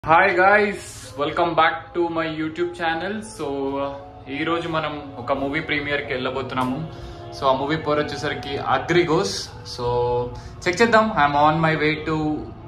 hi guys welcome back to my YouTube channel so ఈ రోజు మనం ఒక మూవీ ప్రీమియర్ కి వెళ్ళబోతున్నాము సో ఆ మూవీ పేరు వచ్చేసరికి అగ్రిగోస్ సో చెక్ చేద్దాం I'm on my way to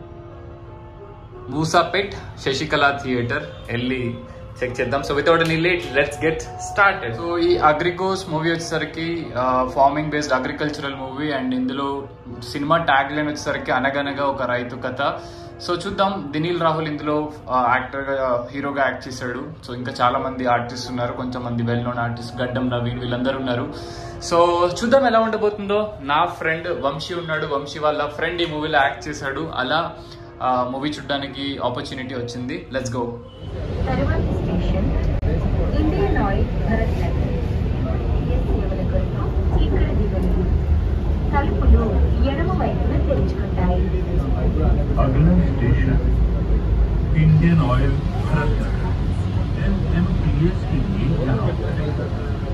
Moosapet Sasikala theatre వెళ్ళి చెక్ చేద్దాం so without any late let's get start so ఈ అగ్రిగోస్ మూవీ వచ్చేసరికి farming based agricultural movie and ఇందులో సినిమా ట్యాగ్ లైన్ వచ్చేసరికి అనగనగా ఒక రైతు కథ సో చూద్దాం దినీల్ రాహుల్ ఇందులో యాక్టర్ గా హీరోగా యాక్ట్ చేశాడు సో ఇంకా చాలా మంది ఆర్టిస్ట్ ఉన్నారు కొంచెం మంది వెల్ నోన్ ఆర్టిస్ట్ గడ్డం నవీన్ వీళ్ళందరూ ఉన్నారు సో చూద్దాం ఎలా ఉండబోతుందో నా ఫ్రెండ్ వంశీ ఉన్నాడు వంశీ వాళ్ళ ఫ్రెండ్ ఈ మూవీలో యాక్ట్ చేశాడు అలా మూవీ చూడడానికి ఆపర్చునిటీ వచ్చింది లెట్స్ గో తరువాతి station Indian Oil Bharat Nagar ఏ సేవల కొరకు ఇక్కడ దిగండి తలుపులు ఎడమ వైపున తెరుచుకుంటాయి अगला station Indian Oil Bharat M M P S के लिए यहाँ करें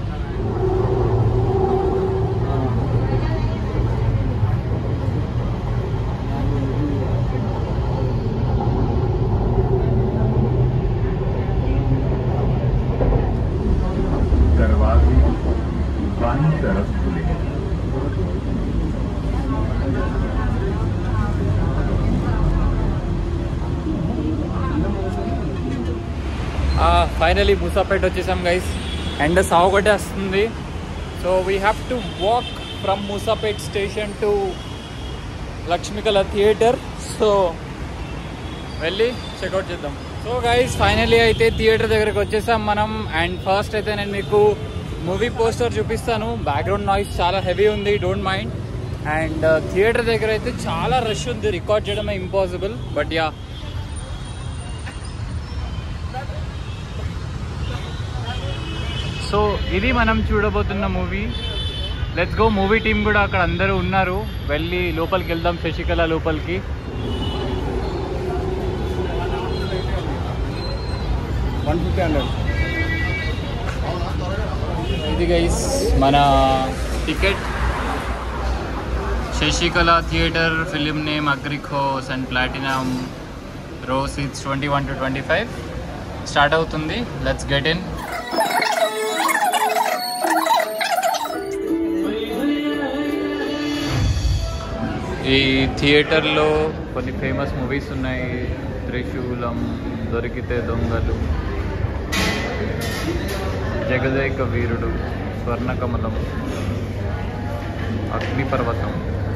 दरवाजे बाईं तरफ खुले हैं ఫైనలీ మూసాపేట వచ్చేసాం గైస్ అండ్ సాగు ఒకటే వస్తుంది so we have to walk from Moosapet station to Lakshmikala theatre so వెళ్ళి చెక్అవుట్ చేద్దాం సో గైస్ ఫైనలీ అయితే థియేటర్ దగ్గరకు వచ్చేసాం మనం అండ్ ఫస్ట్ అయితే నేను మీకు మూవీ పోస్టర్ చూపిస్తాను బ్యాక్గ్రౌండ్ నాయిస్ చాలా హెవీ ఉంది డోంట్ మైండ్ అండ్ థియేటర్ దగ్గర అయితే చాలా రష్ ఉంది రికార్డ్ చేయడమే ఇంపాసిబుల్ బట్ యా సో ఇది మనం చూడబోతున్న movie let's go movie team కూడా అక్కడ అందరూ ఉన్నారు వెళ్ళి లోపలికి వెళ్దాం శశికళ లోపలికి వన్ ఫిఫ్టీ హండ్రెడ్ ఇది గైస్ మన ticket Sasikala theatre film name Agrigos and platinum row seats twenty one two twenty five start అవుతుంది లెట్స్ గెట్ ఇన్ ఈ థియేటర్లో కొన్ని ఫేమస్ మూవీస్ ఉన్నాయి త్రిశూలం దొరికితే దొంగలు జగదేక వీరుడు స్వర్ణకమలం అగ్నిపర్వతం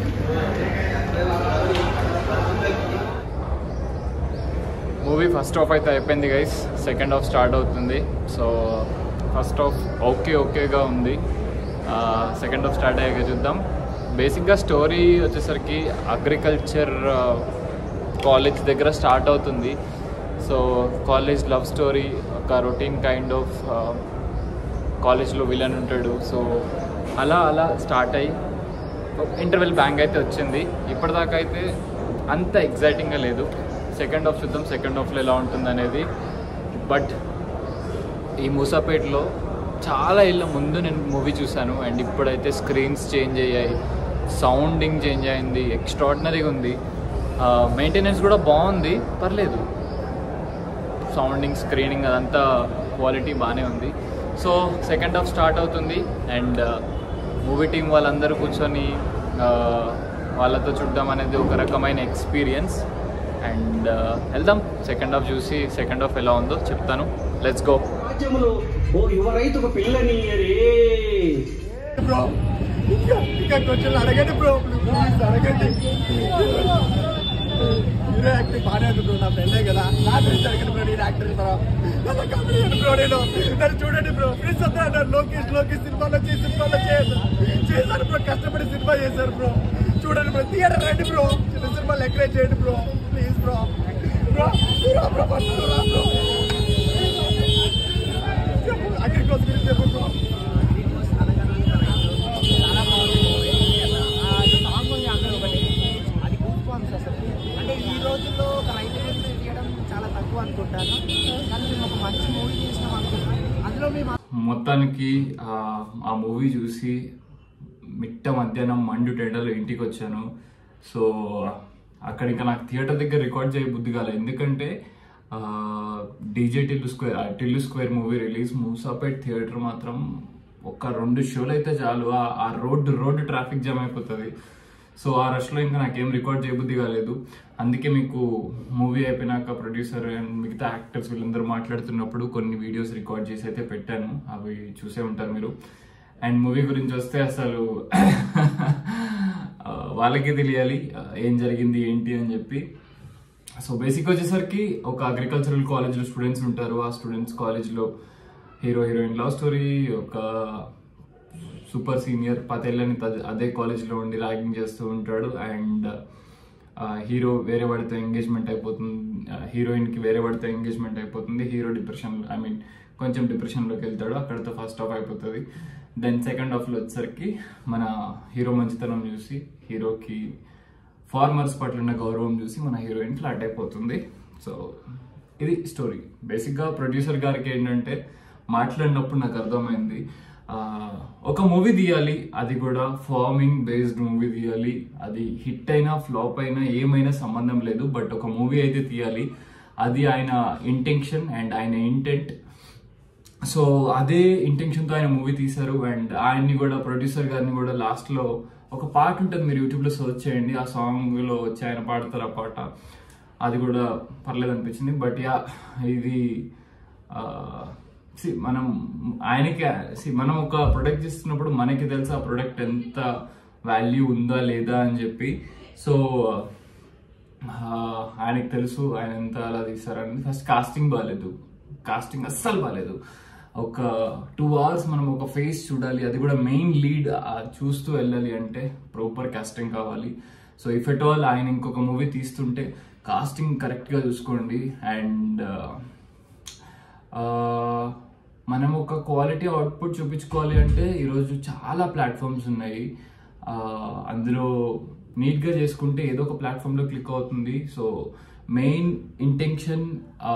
మూవీ ఫస్ట్ హాఫ్ అయితే అయిపోయింది గైస్ సెకండ్ హాఫ్ స్టార్ట్ అవుతుంది సో ఫస్ట్ హాఫ్ ఓకే ఓకేగా ఉంది సెకండ్ హాఫ్ స్టార్ట్ అయ్యాక చూద్దాం బేసిక్గా స్టోరీ వచ్చేసరికి అగ్రికల్చర్ కాలేజ్ దగ్గర స్టార్ట్ అవుతుంది సో కాలేజ్ లవ్ స్టోరీ ఒక రొటీన్ కైండ్ ఆఫ్ కాలేజ్లో విలన్ ఉంటాడు సో అలా అలా స్టార్ట్ అయ్యి ఇంటర్వెల్ బ్యాంక్ అయితే వచ్చింది ఇప్పటిదాకా అయితే అంత ఎగ్జైటింగ్గా లేదు సెకండ్ హాఫ్ చూద్దాం సెకండ్ హాఫ్లో ఎలా ఉంటుంది అనేది బట్ ఈ మూసాపేటలో చాలా ఏళ్ళ ముందు నేను మూవీ చూశాను అండ్ ఇప్పుడైతే స్క్రీన్స్ చేంజ్ అయ్యాయి సౌండింగ్ చేంజ్ అయింది ఎక్స్ట్రాడినరీగా ఉంది మెయింటెనెన్స్ కూడా బాగుంది పర్లేదు సౌండింగ్ స్క్రీనింగ్ అదంతా క్వాలిటీ బాగానే ఉంది సో సెకండ్ హాఫ్ స్టార్ట్ అవుతుంది అండ్ మూవీ టీం వాళ్ళందరూ కూర్చొని ఆ, వాళ్ళతో చూడడం అనేది ఒక రకమైన ఎక్స్పీరియన్స్ అండ్ వెళ్దాం సెకండ్ హాఫ్ చూసి సెకండ్ హాఫ్ ఎలా ఉందో చెప్తాను లెట్స్ గో రాజ్యములో ఓ యువ రైతుకు పిల్లని బ్రో ఇంకా ఇంకా కొంచెం అడగండి బ్రో ప్లీజ్ అడగండి హీరో యాక్టింగ్ బాగానే ఉంది బ్రో నా ఫ్రెండే కదా నా ఫ్రెండ్స్ అడగండి బ్రో నేను యాక్టర్ బ్రో నన్ను కంపెనీ బ్రో నేను నన్ను చూడండి బ్రో ఫ్రెండ్స్ అంతా అన్నారు లోకేష్ లోకేష్ సినిమాలో చేసి సినిమాలో చేశారు చేశారు బ్రో కష్టపడి సినిమా చేశారు బ్రో చూడండి బ్రో థియేటర్ రండి బ్రో చిన్న సినిమాలు ఎంకరేజ్ చేయండి bro please bro bro bro bro first రా బ్రో చెప్పు అక్కడికి గురించి చెప్పు బ్రో సాంగ్ ఉంది అందులో ఒకటి అది గూస్ బాంబ్స్ అసలు అంటే ఈ రోజుల్లో ఒక రైతు గురించి తీయడం చాలా తక్కువ అనుకుంటాను కానీ మేము ఒక మంచి మూవీ చేసినాం అనుకుంటున్నాం అందులో మేము మొత్తానికి ఆ, ఆ మూవీ చూసి మిట్ట మధ్యాహ్నం మండు టెండలో ఇంటికి వచ్చాను సో అక్కడ ఇంకా నాకు థియేటర్ దగ్గర రికార్డ్ చేయ బుద్ధి కాలేదు ఎందుకంటే DJ Tillu square Tillu square movie release Moosapet theatre మాత్రం ఒక రెండు షోలు అయితే చాలు ఆ- ఆ రోడ్డు రోడ్డు ట్రాఫిక్ జామ్ అయిపోతుంది సో ఆ రష్లో ఇంకా నాకేం రికార్డ్ చేయబుద్ధి కాలేదు అందుకే మీకు మూవీ అయిపోయినాక ప్రొడ్యూసర్ అండ్ మిగతా యాక్టర్స్ వీళ్ళందరూ మాట్లాడుతున్నప్పుడు కొన్ని వీడియోస్ రికార్డ్ చేసి అయితే పెట్టాను అవి చూసే ఉంటారు మీరు అండ్ మూవీ గురించి వస్తే అసలు ఆ, వాళ్ళకే తెలియాలి ఆ, ఏం జరిగింది ఏంటి అని చెప్పి సో బేసిక్ వచ్చేసరికి ఒక అగ్రికల్చరల్ కాలేజ్లో స్టూడెంట్స్ ఉంటారు ఆ స్టూడెంట్స్ కాలేజ్లో హీరో హీరోయిన్ లవ్ స్టోరీ ఒక సూపర్ సీనియర్ పదేళ్ళని తద- అదే కాలేజ్లో ఉండి ర్యాగింగ్ చేస్తూ ఉంటాడు అండ్ హీరో వేరే వాడితో ఎంగేజ్మెంట్ అయిపోతుంది హీరోయిన్కి వేరే వాడితో ఎంగేజ్మెంట్ అయిపోతుంది హీరో డిప్రెషన్ ఐ మీన్ కొంచెం డిప్రెషన్లోకి వెళ్తాడు అక్కడితో ఫస్ట్ హాఫ్ అయిపోతుంది దెన్ సెకండ్ హాఫ్లో వచ్చేసరికి మన హీరో మంచితనం చూసి హీరోకి ఫార్మర్స్ పట్ల ఉన్న గౌరవం చూసి మన హీరోయిన్ ఫ్లాట్ అయిపోతుంది సో ఇది స్టోరీ బేసిక్గా ప్రొడ్యూసర్ గారికి ఏంటంటే మాట్లాడినప్పుడు నాకు అర్థమైంది ఆ, ఒక మూవీ తీయాలి అది కూడా ఫార్మింగ్ బేస్డ్ మూవీ తీయాలి అది హిట్ అయినా ఫ్లాప్ అయినా ఏమైనా సంబంధం లేదు బట్ ఒక మూవీ అయితే తీయాలి అది ఆయన ఇంటెన్షన్ అండ్ ఆయన ఇంటెంట్ సో అదే ఇంటెన్షన్తో ఆయన మూవీ తీశారు అండ్ ఆయన్ని కూడా ప్రొడ్యూసర్ గారిని కూడా లాస్ట్లో ఒక పాట ఉంటుంది మీరు యూట్యూబ్లో సర్చ్ చేయండి ఆ సాంగ్లో వచ్చి ఆయన పాడతారు ఆ పాట అది కూడా పర్లేదు అనిపించింది బట్ యా ఇది ఆ, see, మనం ఆయనకి see, మనం ఒక ప్రొడక్ట్ ఇస్తున్నప్పుడు మనకి తెలుసు ఆ ప్రొడక్ట్ ఎంత వాల్యూ ఉందా లేదా అని చెప్పి సో ఆ, ఆయనకి తెలుసు ఆయన ఎంత అలా తీస్తారని ఫస్ట్ కాస్టింగ్ బాగాలేదు కాస్టింగ్ అస్సలు బాగాలేదు ఒక టూ అవర్స్ మనం ఒక ఫేస్ చూడాలి అది కూడా మెయిన్ లీడ్ చూస్తూ వెళ్ళాలి అంటే ప్రాపర్ కాస్టింగ్ కావాలి సో ఇఫ్ ఎట్ ఆల్ ఆయన ఇంకొక మూవీ తీస్తుంటే కాస్టింగ్ కరెక్ట్గా చూసుకోండి అండ్ మనం ఒక క్వాలిటీ అవుట్పుట్ చూపించుకోవాలి అంటే ఈరోజు చాలా ప్లాట్ఫామ్స్ ఉన్నాయి ఆ, అందులో నీట్గా చేసుకుంటే ఏదో ఒక ప్లాట్ఫామ్లో క్లిక్ అవుతుంది సో మెయిన్ ఇంటెన్షన్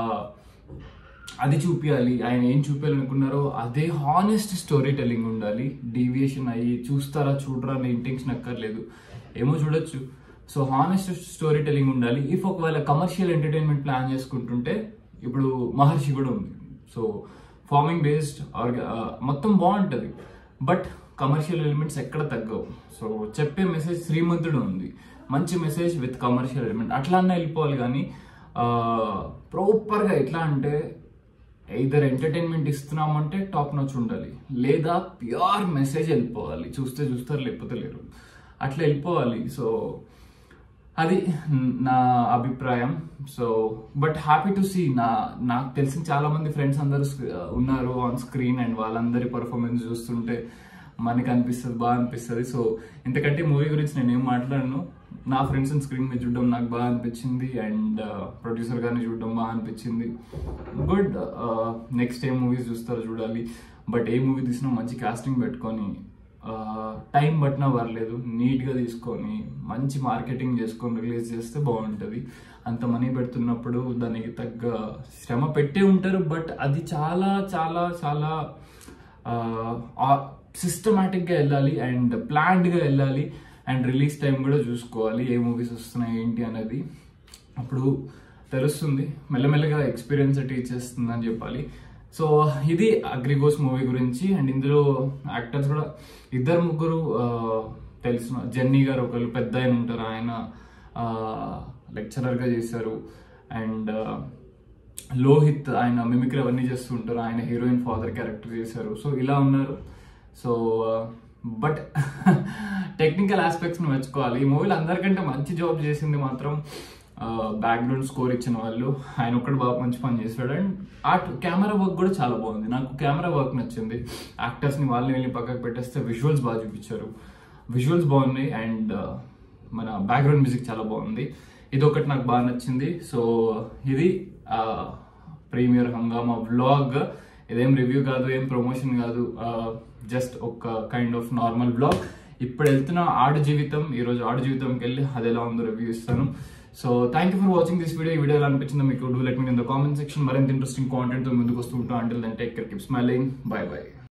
అది చూపించాలి ఆయన ఏం చూపించాలనుకున్నారో అదే హానెస్ట్ స్టోరీ టెల్లింగ్ ఉండాలి డీవియేషన్ అయ్యి చూస్తారా చూడరా అనే ఇంటెన్షన్ అక్కర్లేదు ఏమో చూడొచ్చు సో హానెస్ట్ స్టోరీ టెల్లింగ్ ఉండాలి ఇఫ్ ఒకవేళ కమర్షియల్ ఎంటర్టైన్మెంట్ ప్లాన్ చేసుకుంటుంటే ఇప్పుడు మహర్షి కూడా ఉంది సో ఫార్మింగ్ బేస్డ్ మొత్తం బాగుంటుంది బట్ కమర్షియల్ ఎలిమెంట్స్ ఎక్కడ తగ్గవు సో చెప్పే మెసేజ్ శ్రీమంతుడు ఉంది మంచి మెసేజ్ విత్ కమర్షియల్ ఎలిమెంట్ అట్లా అన్న వెళ్ళిపోవాలి కానీ ప్రాపర్గా ఎట్లా అంటే ఇద్దరు ఎంటర్టైన్మెంట్ ఇస్తున్నామంటే టాప్ నచ్ ఉండాలి లేదా ప్యూర్ మెసేజ్ వెళ్ళిపోవాలి చూస్తే చూస్తారు లేకపోతే లేరు అట్లా వెళ్ళిపోవాలి సో అది నా అభిప్రాయం so but happy to see నా నాకు తెలిసిన చాలా మంది ఫ్రెండ్స్ అందరూ స్క్రీ- ఉన్నారు ఆన్ స్క్రీన్ అండ్ వాళ్ళందరి పర్ఫార్మెన్స్ చూస్తుంటే మనకి అనిపిస్తుంది బాగా అనిపిస్తుంది సో ఇంతకంటే మూవీ గురించి నేను ఏం మాట్లాడను నా ఫ్రెండ్స్ స్క్రీన్ మీద చూడడం నాకు బాగా అనిపించింది అండ్ ప్రొడ్యూసర్ గారిని చూడడం బాగా అనిపించింది గుడ్ నెక్స్ట్ ఏ మూవీస్ చూస్తారో చూడాలి బట్ ఏ మూవీ తీసినా మంచి కాస్టింగ్ పెట్టుకొని టైం పట్టినా పర్లేదు నీట్గా తీసుకొని మంచి మార్కెటింగ్ చేసుకొని రిలీజ్ చేస్తే బాగుంటుంది అంత మనీ పెడుతున్నప్పుడు దానికి తగ్గ శ్రమ పెట్టే ఉంటారు బట్ అది చాలా చాలా చాలా సిస్టమేటిక్గా వెళ్ళాలి అండ్ ప్లాన్డ్గా వెళ్ళాలి అండ్ రిలీజ్ టైం కూడా చూసుకోవాలి ఏ మూవీస్ వస్తున్నాయి ఏంటి అనేది అప్పుడు తెలుస్తుంది మెల్లమెల్లగా ఎక్స్పీరియన్స్ టీచ్ చేస్తుంది అని చెప్పాలి సో ఇది అగ్రిగోస్ మూవీ గురించి అండ్ ఇందులో యాక్టర్స్ కూడా ఇద్దరు ముగ్గురు ఆ, తెలిసిన జెన్నీ గారు ఒకళ్ళు పెద్ద ఆయన ఉంటారు ఆయన లెక్చరర్గా చేశారు అండ్ లోహిత్ ఆయన మిమిక్రీ అవన్నీ చేస్తూ ఉంటారు ఆయన హీరోయిన్ ఫాదర్ క్యారెక్టర్ చేశారు సో ఇలా ఉన్నారు సో బట్ టెక్నికల్ ఆస్పెక్ట్స్ని మెచ్చుకోవాలి ఈ మూవీలో అందరికంటే మంచి జాబ్ చేసింది మాత్రం బ్యాక్గ్రౌండ్ స్కోర్ ఇచ్చిన వాళ్ళు ఆయన ఒక్కడు బాగా మంచి పని చేశాడు అండ్ ఆ కెమెరా వర్క్ కూడా చాలా బాగుంది నాకు కెమెరా వర్క్ నచ్చింది యాక్టర్స్ని వాళ్ళని వెళ్ళి పక్కకు పెట్టేస్తే విజువల్స్ బాగా చూపించారు విజువల్స్ బాగున్నాయి అండ్ మన బ్యాక్గ్రౌండ్ మ్యూజిక్ చాలా బాగుంది ఇది ఒకటి నాకు బాగా నచ్చింది సో ఇది ప్రీమియర్ హంగామా వ్లాగ్ ఇదేం రివ్యూ కాదు ఏం ప్రమోషన్ కాదు జస్ట్ ఒక కైండ్ ఆఫ్ నార్మల్ బ్లాగ్ ఇప్పుడు వెళ్తున్న ఆడు జీవితం ఈరోజు ఆడు జీవితంకి వెళ్ళి అది ఎలా ఉందో రివ్యూ ఇస్తాను so thank you for watching this video ఈ వీడియో ఎలా అనిపించిందో మీకు do let me in the comment section మరింత ఇంట్రెస్టింగ్ కాంటెంట్ ముందుకు వస్తూ ఉంటాం అంటే then take care keep smiling bye by